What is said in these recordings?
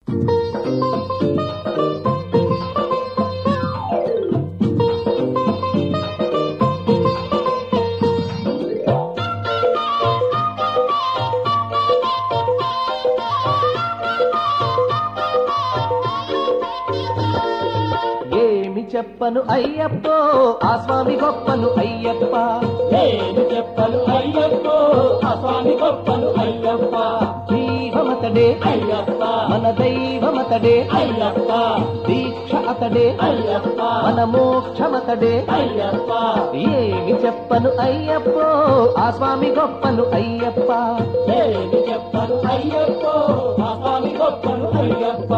ఏమి చెప్పను అయ్యప్పో ఆ స్వామి గొప్పను అయ్యప్ప ఏమి చెప్పను అయ్యప్పో ఆ స్వామి గొప్పను అయ్యప్ప జీవమతడే అయ్యప్ప మన దైవమతడే అయ్యప్ప దీక్ష అతడే అయ్యప్ప మన మోక్షమతడే అయ్యప్ప ఏమి చెప్పను అయ్యప్పో ఆ స్వామి గొప్పను అయ్యప్ప ఏమి చెప్పను అయ్యప్పో ఆ స్వామి గొప్పను అయ్యప్ప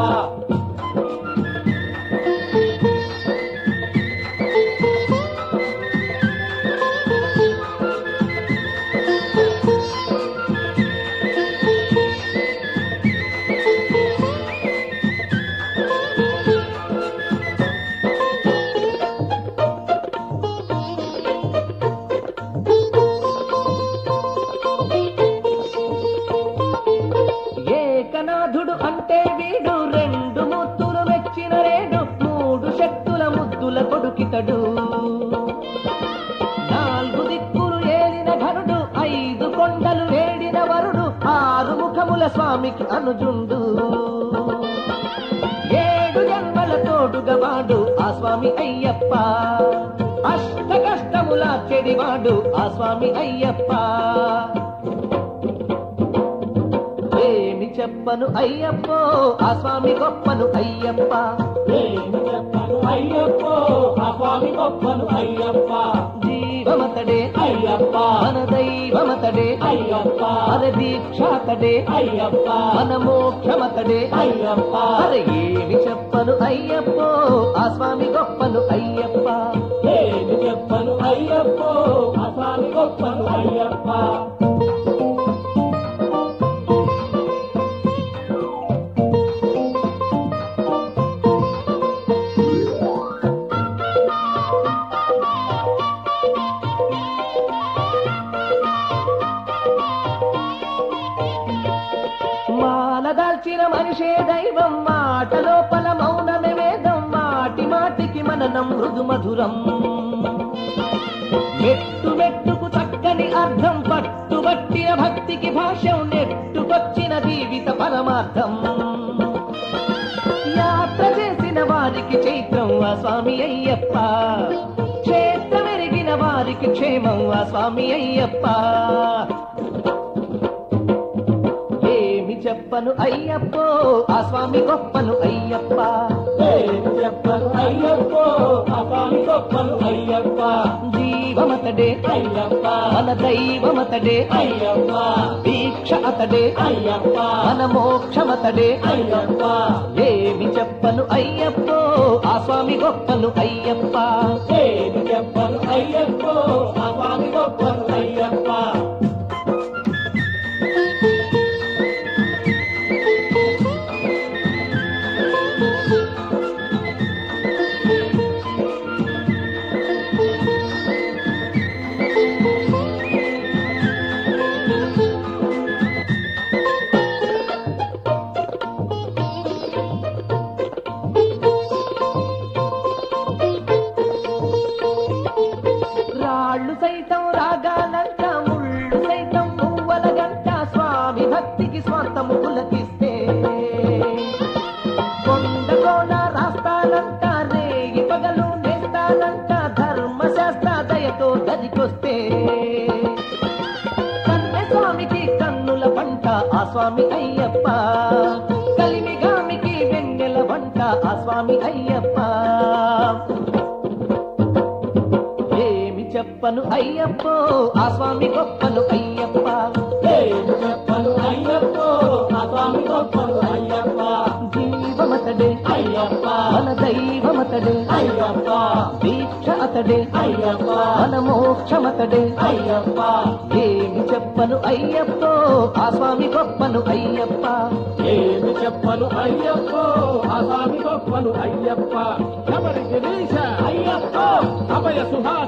ఏకనాథుడు అంటే వీడు రెండు ముత్తులు మెచ్చిన రేడు మూడు శక్తుల ముద్దుల కొడుకితడు నాలుగు దిక్కులు ఏలిన ఘనుడు ఐదు కొండలు వేడిన వరుడు ఆరు ముఖముల స్వామికి అనుజుండు ఏడు జన్మల తోడుగా వాడు ఆ స్వామి అయ్యప్ప అష్ట కష్టముల చెడివాడు ఆ స్వామి అయ్యప్ప ఏమి చెప్పను అయ్యప్పో ఆ స్వామి గొప్పను అయ్యప్ప ఏమి చెప్పను అయ్యప్పో ఆ స్వామి గొప్పను అయ్యప్ప జీవమతడే అయ్యప్ప మన దైవమతడే అయ్యప్ప మన దీక్షాతడే అయ్యప్ప మన మోక్షమతడే అయ్యప్ప అరే ఏమి చెప్పను అయ్యప్పో ఆ స్వామి గొప్పను అయ్యప్ప ఏమి చెప్పను అయ్యప్పో ఆ స్వామి గొప్పను అయ్యప్ప మాల దాల్చిన మనిషే దైవం మాట లోపల మౌనమే వేదం మాటి మాటికి మననం మృదు మధురం మెట్టు మెట్టుకు చక్కని అర్థం పట్టుబట్టిన భక్తికి భాష్యం నెట్టుకొచ్చిన జీవిత పరమార్థం యాత్ర చేసిన వారికి చైత్రం ఆ స్వామి అయ్యప్ప క్షేత్రమెరిగిన వారికి క్షేమం ఆ స్వామి అయ్యప్ప ఏమి చెప్పను అయ్యప్పో ఆ స్వామి గొప్పను అయ్యప్ప ఏమి చెప్పను అయ్యప్పో ఆ స్వామి గొప్పను అయ్యప్ప జీవమతడే అయ్యప్ప మన దైవమతడే అయ్యప్ప దీక్ష అతడే అయ్యప్ప మన మోక్షమతడే అయ్యప్ప ఏమి చెప్పను అయ్యప్పో ఆ స్వామి గొప్పను అయ్యప్ప ఏమి చెప్పను అయ్యప్పో ఆ స్వామి గొప్పను అయ్యప్ప రాళ్ళు సైతం రాగాలంట ముళ్ళు సైతం పువ్వల గంట స్వామి భక్తికి స్వార్థము పులకిస్తే కొండ కోన రాస్తానంట రేగి పగలు నేస్తానంట ధర్మశాస్త్ర దయతో దరికొస్తే కన్నె స్వామికి కన్నుల పంట ఆ స్వామి అయ్యప్ప కలిమిగామికి వెన్నెల వంట ఆ స్వామి అయ్యప్ప ఏమి చెప్పను అయ్యప్పో ఆ స్వామి గొప్పను అయ్యప్ప ఏమి చెప్పను అయ్యప్పో ఆ స్వామి గొప్పను అయ్యప్ప జీవమతడే అయ్యప్ప మన దైవమతడే అయ్యప్ప దీక్ష అతడే అయ్యప్ప మన మోక్షమతడే అయ్యప్ప ఏమి చెప్పను అయ్యప్పో ఆ స్వామి గొప్పను అయ్యప్ప ఏమి చెప్పను అయ్యప్పో ఆ స్వామి గొప్పను అయ్యప్ప శబరి గిరీశ అయ్యప్ప అభయ సుహా